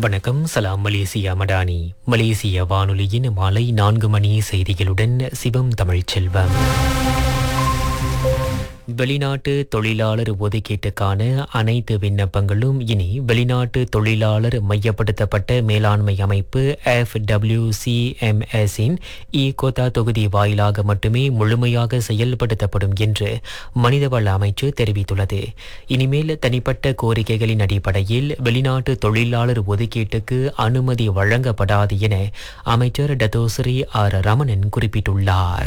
வணக்கம் சலாம் மலேசியா மடானி மலேசிய வானொலியின் மாலை நான்கு மணி செய்திகளுடன் சிவம் தமிழ்ச்செல்வம் வெளிநாட்டு தொழிலாளர் ஒதுக்கீட்டுக்கான அனைத்து விண்ணப்பங்களும் இனி வெளிநாட்டு தொழிலாளர் மையப்படுத்தப்பட்ட மேலாண்மை அமைப்பு எஃப் இன் இ கோத்தா தொகுதி வாயிலாக மட்டுமே முழுமையாக செயல்படுத்தப்படும் என்று மனிதவள அமைச்சு தெரிவித்துள்ளது இனிமேல் தனிப்பட்ட கோரிக்கைகளின் அடிப்படையில் வெளிநாட்டு தொழிலாளர் ஒதுக்கீட்டுக்கு அனுமதி வழங்கப்படாது என அமைச்சர் டத்தோஸ்ரீ ஆர் ரமணன் குறிப்பிட்டுள்ளார்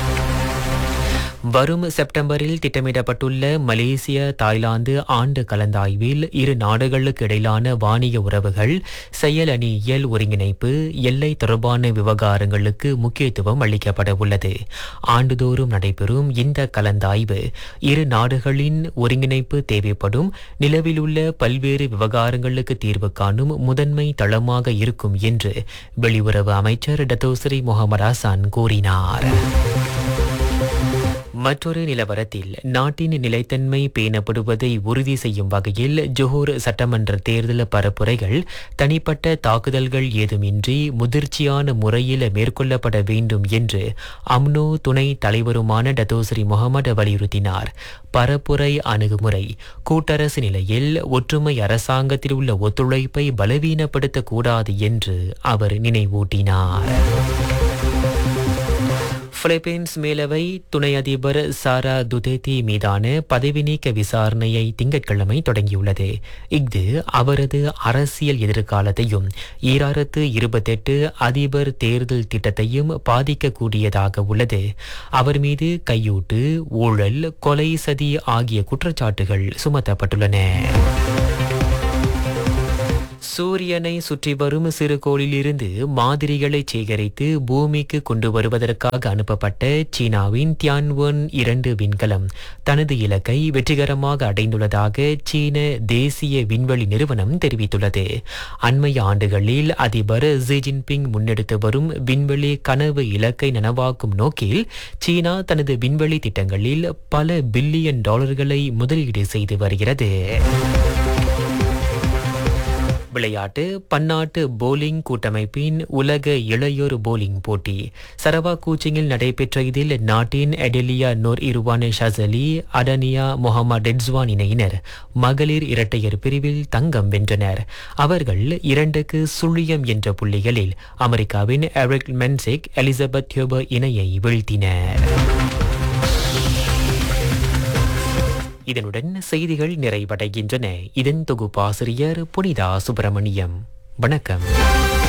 வரும் செப்டம்பரில் திட்டமிடப்பட்டுள்ள மலேசிய தாய்லாந்து ஆண்டு கலந்தாய்வில் இரு நாடுகளுக்கு இடையிலான வாணிக உறவுகள் செயலணியியல் ஒருங்கிணைப்பு எல்லை தொடர்பான விவகாரங்களுக்கு முக்கியத்துவம் அளிக்கப்பட உள்ளது ஆண்டுதோறும் நடைபெறும் இந்த கலந்தாய்வு இரு நாடுகளின் ஒருங்கிணைப்பு தேவைப்படும் நிலவிலுள்ள பல்வேறு விவகாரங்களுக்கு தீர்வு காணும் முதன்மை தளமாக இருக்கும் என்று வெளியுறவு அமைச்சர் டத்தோஸ்ரீ முகமது ஹசான் கூறினார் மற்றொரு நிலவரத்தில் நாட்டின் நிலைத்தன்மை பேணப்படுவதை உறுதி செய்யும் வகையில் ஜோஹர் சட்டமன்ற தேர்தல் பரப்புரைகள் தனிப்பட்ட தாக்குதல்கள் ஏதுமின்றி முதிர்ச்சியான முறையில் மேற்கொள்ளப்பட வேண்டும் என்று அம்னோ துணை தலைவருமான டத்தோஸ்ரீ முகமது வலியுறுத்தினார் பரப்புரை அணுகுமுறை கூட்டரசு நிலையில் ஒற்றுமை அரசாங்கத்தில் உள்ள ஒத்துழைப்பை பலவீனப்படுத்தக்கூடாது என்று அவர் நினைவூட்டினார் பிலிப்பீன்ஸ் மேலவை துணை அதிபர் சாரா துதேதி மீதான பதவி நீக்க விசாரணையை திங்கட்கிழமை தொடங்கியுள்ளது இஃது அவரது அரசியல் எதிர்காலத்தையும் ஈராயிரத்து இருபத்தெட்டு அதிபர் தேர்தல் திட்டத்தையும் பாதிக்கக்கூடியதாக உள்ளது அவர் மீது கையூட்டு ஊழல் கொலை சதி ஆகிய குற்றச்சாட்டுகள் சுமத்தப்பட்டுள்ளன சூரியனை சுற்றி வரும் சிறுகோளிலிருந்து மாதிரிகளை சேகரித்து பூமிக்கு கொண்டு வருவதற்காக அனுப்பப்பட்ட சீனாவின் தியான்வன் இரண்டு விண்கலம் தனது இலக்கை வெற்றிகரமாக அடைந்துள்ளதாக சீன தேசிய விண்வெளி நிறுவனம் தெரிவித்துள்ளது அண்மைய ஆண்டுகளில் அதிபர் ஜி ஜின்பிங் முன்னெடுத்து வரும் விண்வெளி கனவு இலக்கை நனவாக்கும் நோக்கில் சீனா தனது விண்வெளி திட்டங்களில் பல பில்லியன் டாலர்களை முதலீடு செய்து வருகிறது விளையாட்டு பன்னாட்டு போலிங் கூட்டமைப்பின் உலக இளையோர் போலிங் போட்டி சரவா கூச்சிங்கில் நடைபெற்ற இதில் நாட்டின் எடெலியா நோர் இருவான் ஷசலி அடனியா முகமது ரெட்ஸ்வான் இணையினர் மகளிர் இரட்டையர் பிரிவில் தங்கம் வென்றனர் அவர்கள் இரண்டுக்கு சுழியம் என்ற புள்ளிகளில் அமெரிக்காவின் எரிக் மென்சிக் எலிசபெத் ஹியூபர் இணையை வீழ்த்தினர் இதனுடன் செய்திகள் நிறைவடைகின்றன இதன் தொகுப்பாசிரியர் புனிதா சுப்பிரமணியம் வணக்கம்